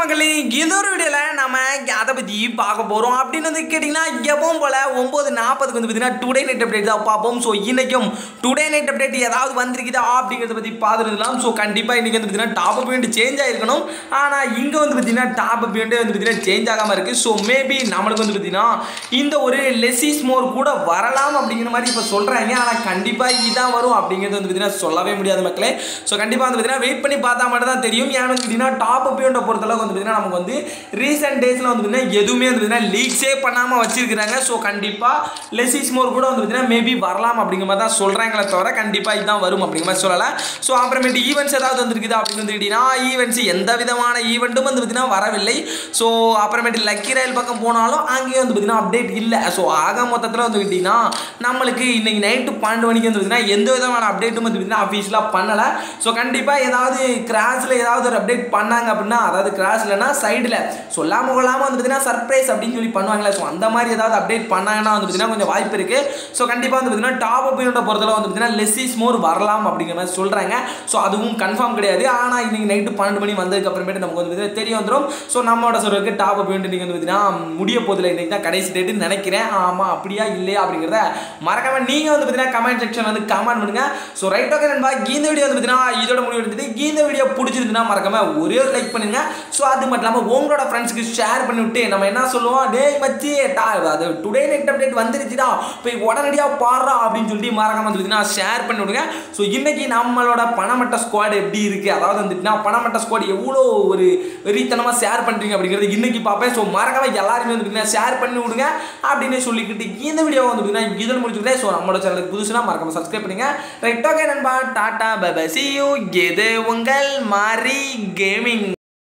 மக்களே இந்த ஒரு வீடியோவில் நம்ம அதை பற்றி பார்க்க போகிறோம் அப்படின்னு வந்து கேட்டிங்கன்னா எப்பவும் போல் ஒம்பது நாற்பதுக்கு வந்து பார்த்தீங்கன்னா டுடே நைட் அப்டேட் தான் பார்ப்போம் ஸோ இன்றைக்கும் டுடே நைட் அப்டேட் ஏதாவது வந்திருக்குதா அப்படிங்கிறத பற்றி பார்த்துருக்கலாம் ஸோ கண்டிப்பாக இன்றைக்கி வந்து பார்த்தீங்கன்னா டாப் அப் வேண்டி சேஞ்ச் ஆகிருக்கணும் ஆனால் இங்கே வந்து பார்த்தீங்கன்னா டாப் அப் வேண்டி வந்து பார்த்தீங்கன்னா சேஞ்ச் ஆகாமல் இருக்குது ஸோ மேபி நம்மளுக்கு வந்து பார்த்தீங்கன்னா இந்த ஒரு லெசிஸ் மோர் கூட வரலாம் அப்படிங்கிற மாதிரி இப்போ சொல்கிறாங்க ஆனால் கண்டிப்பாக இதான் வரும் அப்படிங்கிறது வந்து பார்த்தீங்கன்னா சொல்லவே முடியாது மக்களே ஸோ கண்டிப்பாக வந்து பார்த்தீங்கன்னா வெயிட் பண்ணி பார்த்தா மட்டும் தான் தெரியும் ஏன்னு வந்து பார்த்தீங்கன்னா டாப் அப்பியோட பொறுத்தளவுக்கு வந்து பார்த்தீங்கன்னா நமக்கு வந்து ரீசெண்ட் டேஸில் வந்து பார்த்தீங்கன்னா எதுவுமே வந்து பார்த்தீங்கன்னா லீக்ஸே பண்ணாமல் வச்சிருக்கிறாங்க ஸோ கண்டிப்பாக லெசிஸ் மோர் கூட வந்து பார்த்தீங்கன்னா மேபி வரலாம் அப்படிங்கிற மாதிரி தான் சொல்கிறாங்களே தவிர கண்டிப்பாக இதுதான் வரும் அப்படிங்கிற மாதிரி சொல்லலை ஸோ அப்புறமேட்டு ஈவெண்ட்ஸ் ஏதாவது வந்திருக்குது அப்படின்னு வந்து கேட்டிங்கன்னா ஈவெண்ட்ஸ் எந்த விதமான ஈவெண்ட்டும் வந்து பார்த்தீங்கன்னா வரவில்லை ஸோ அப்புறமேட்டு லக்கி ரயில் பக்கம் போனாலும் அங்கேயும் வந்து பார்த்தீங்கன்னா அப்டேட் இல்லை ஸோ ஆக மொத்தத்தில் வந்து கேட்டிங்கன்னா நம்மளுக்கு இன்னைக்கு நைட்டு பன்னெண்டு மணிக்கு வந்து பார்த்தீங்கன்னா எந்த விதமான அப்டேட்டும் வந்து பார்த்தீங்கன்னா அஃபீஷியலாக பண்ணலை ஸோ கண்டிப்பாக ஏதாவது கிராஸில் ஏதாவது ஒரு அப்டேட் பண்ணாங்க அப்படின்னா அதாவது கிராஸ்லனா சைடில் சொல்லாமல் கொள்ளாமல் வந்து பார்த்தீங்கன்னா சர்ப்ரைஸ் அப்படின்னு சொல்லி பண்ணுவாங்களே ஸோ அந்த மாதிரி ஏதாவது அப்டேட் பண்ணாங்கன்னா வந்து பார்த்தீங்கன்னா கொஞ்சம் வாய்ப்பு இருக்குது ஸோ கண்டிப்பாக வந்து பார்த்தீங்கன்னா டாப் அப்பியோட பொறுத்தளவு வந்து பார்த்தீங்கன்னா லெஸ்ஸிஸ் மோர் வரலாம் அப்படிங்கிற மாதிரி சொல்கிறாங்க ஸோ அதுவும் கன்ஃபார்ம் கிடையாது ஆனால் இன்னைக்கு நைட்டு பன்னெண்டு மணி வந்ததுக்கு அப்புறமேட்டு நமக்கு வந்து பார்த்தீங்கன்னா தெரிய வந்துடும் ஸோ நம்மளோட சொல்றதுக்கு டாப் அப் வேண்டு நீங்கள் வந்து பார்த்தீங்கன்னா முடிய போதில் இன்னைக்கு தான் கடைசி டேட்டுன்னு நினைக்கிறேன் ஆமாம் அப்படியா இல்லையா அப்படிங்கிறத மறக்காம நீங்கள் வந்து பார்த்தீங்கன்னா கமெண்ட் செக்ஷன் வந்து கமெண்ட் பண்ணுங்க ஸோ ரைட் ஓகே நண்பா இந்த வீடியோ வந்து பார்த்தீங்கன்னா இதோட முடிவு எடுத்துட்டு இந்த வீடியோ பிடிச்சிருந்துன்னா மறக்காம ஒரே ஒரு லைக் பண்ணுங்க ஸோ அது மட்டும் இல்லாமல் உங்களோட ஃப்ரெண்ட்ஸுக்கு ஷேர் பண்ணி விட்டு நம்ம என்ன சொல்லுவோம் டேய் மச்சி டா அது டுடே நைட் அப்டேட் வந்துருச்சுடா போய் உடனடியாக பாடுறா அப்படின்னு சொல்லிட்டு மறக்காம வந்துட்டுனா ஷேர் பண்ணி விடுங்க ஸோ இன்னைக்கு நம்மளோட பணமட்ட ஸ்குவாட் எப்படி இருக்கு அதாவது வந்துட்டுனா பணமட்ட ஸ்குவாட் எவ்வளோ ஒரு வெறித்தனமாக ஷேர் பண்ணுறீங்க அப்படிங்கிறது இன்னைக்கு பார்ப்பேன் ஸோ மறக்காம எல்லாருமே வந்து ஷேர் பண்ணி விடுங்க அப்படின்னு சொல்லிக்கிட்டு இந்த வீடியோ வந்து பார்த்தீங்கன்னா இதன் முடிச்சுக்கிட்டே ஸோ நம்மளோட சேனலுக்கு புதுசுனா மறக்காம சப்ஸ்கிரைப் பண்ணுங்க ரைட் ஓகே நண்பா டாடா பை சி யூ இது உங்கள் மாரி கேமிங்